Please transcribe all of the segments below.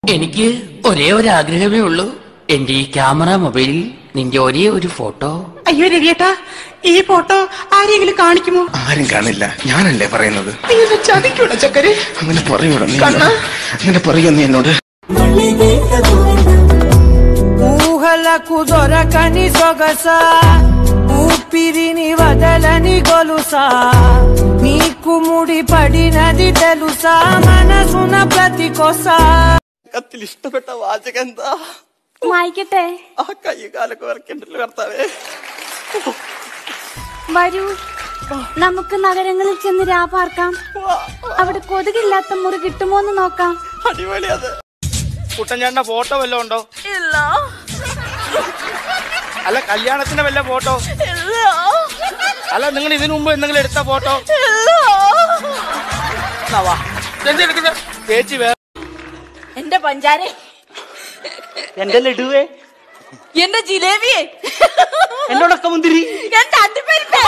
എനിക്ക് ഒരേ ഒരു ആഗ്രഹമേ ഉള്ളൂ എന്റെ ഈ ക്യാമറ മൊബൈലിൽ നിന്റെ ഒരേ ഒരു ഫോട്ടോ അയ്യോ രവിയേട്ടാ ഈ ഫോട്ടോ ആരെങ്കിലും കാണിക്കുമോ ആരും കാണില്ല ഞാനല്ലേ പറയുന്നത് നീ എന്നെ ചതിക്കൂടാ ചക്കരെ അങ്ങനെ പറയൂടാ നീ കണ്ണാ. അങ്ങനെ പറയൂ നീ എന്നോട് ఊహలకు దొరకని సొగస ఊపిరిని వదలని గొలుసా నీకు ముడి పడినది తెలుసా మనసున ప్రతి కొసా കത്തിൽ ഇഷ്ടപ്പെട്ട വാചകം എന്താ വായിക്കട്ടെ ആ കൈ കാലൊക്കെ വരക്കണ്ടല്ലോ കർത്താവേ വരൂ നമുക്ക് നഗരങ്ങളിൽ ചെന്ന് രാ പാർക്കാം അവിടെ കൊതുകില്ലാത്ത മുറി കിട്ടുമോ എന്ന് നോക്കാം അടിപൊളി അത് കുട്ടൻചാണ്ട ഫോട്ടോ വല്ലതും ഉണ്ടോ ഇല്ല അല്ല കല്യാണത്തിന്റെ വല്ല ഫോട്ടോ അല്ല നിങ്ങൾ ഇതിനു മുമ്പ് എന്തെങ്കിലും എടുത്ത ഫോട്ടോ എന്നാ വാ. ഇതെന്ത് എടുക്കുന്നെ? ചേച്ചി വേറെ എന്റെ പഞ്ചാരെ എന്റെ ലഡുവേ എന്റെ ജിലേബിയെ എന്നോടൊക്കെ മുന്തിരി എന്റെ അണ്ടിപ്പരിപ്പേ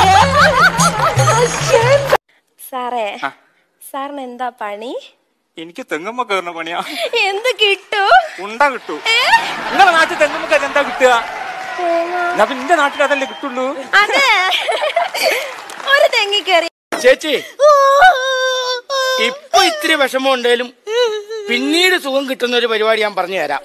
സാറേ സാറിന് എന്താ പണി എനിക്ക് തെങ്ങമ്മ കയറുന്ന പണിയാ എന്ത് കിട്ടൂ ഉണ്ട കിട്ടൂ നിങ്ങളുടെ നാട്ടിൽ തെങ്ങമ്മ എന്താ കിട്ടുക എന്നാ പിന്നെ നിന്റെ നാട്ടിൽ അതല്ലേ കിട്ടുള്ളൂ അതെ ഒരു തെങ്ങി കയറി ചേച്ചി ഇപ്പൊ ഇത്തിരി വിഷമം ഉണ്ടെങ്കിലും പിന്നീട് സുഖം കിട്ടുന്ന ഒരു പരിപാടി ഞാൻ പറഞ്ഞു തരാം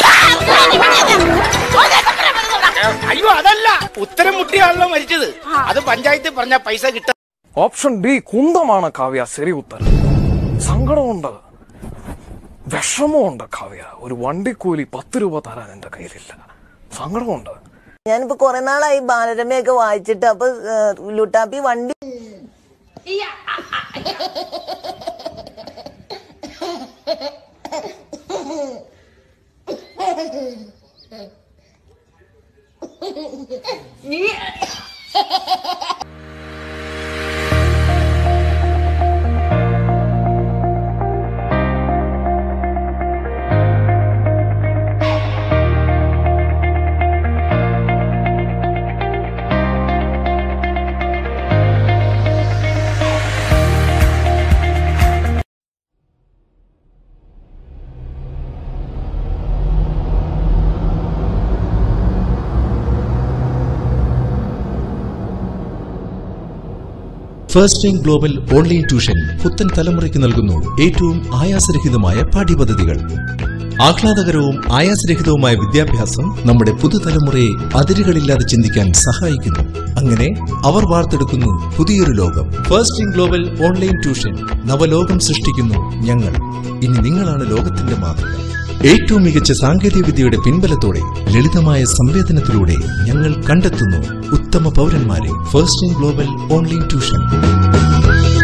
അയ്യോ അതല്ല ഉത്തരം മുട്ടിയാണല്ലോ മരിച്ചത് അത് പഞ്ചായത്തിൽ പറഞ്ഞ പൈസ കിട്ടും ഓപ്ഷൻ ഡി കുന്തമാണ് കാവ്യ ശരി ഉത്തരം സങ്കടമുണ്ട് വിഷമമുണ്ട് കാവ്യ ഒരു വണ്ടിക്കൂലി പത്ത് രൂപ തരാൻ എന്റെ കയ്യിലില്ല സങ്കടമുണ്ട് ഞാനിപ്പോ കൊറേ നാളായി ബാലരമയൊക്കെ വായിച്ചിട്ട് അപ്പൊ ഏഹ്, ലുട്ടാപ്പി വണ്ടി first time global online tuition പുത്തൻ തലമുറയ്ക്ക് നൽകുന്നു ഏറ്റവും ആയാസരഹിതമായ പാഠ്യപദ്ധതികൾ ആഹ്ലാദകരവും ആയാസരഹിതവുമായ വിദ്യാഭ്യാസം നമ്മുടെ പുതുതലമുറയെ അതിരുകളില്ലാതെ ചിന്തിക്കാൻ സഹായിക്കുന്നു അങ്ങനെ അവർ വാർത്തെടുക്കുന്നു പുതിയൊരു ലോകം first in global online tuition നവലോകം സൃഷ്ടിക്കുന്നു ഞങ്ങൾ ഇനി നിങ്ങളാണ് ലോകത്തിന്റെ മാതൃക ഏറ്റവും മികച്ച സാങ്കേതിക വിദ്യയുടെ പിൻബലത്തോടെ ലളിതമായ സംവേദനത്തിലൂടെ ഞങ്ങൾ കണ്ടെത്തുന്നു ഉത്തമ പൗരന്മാരെ first in global online tuition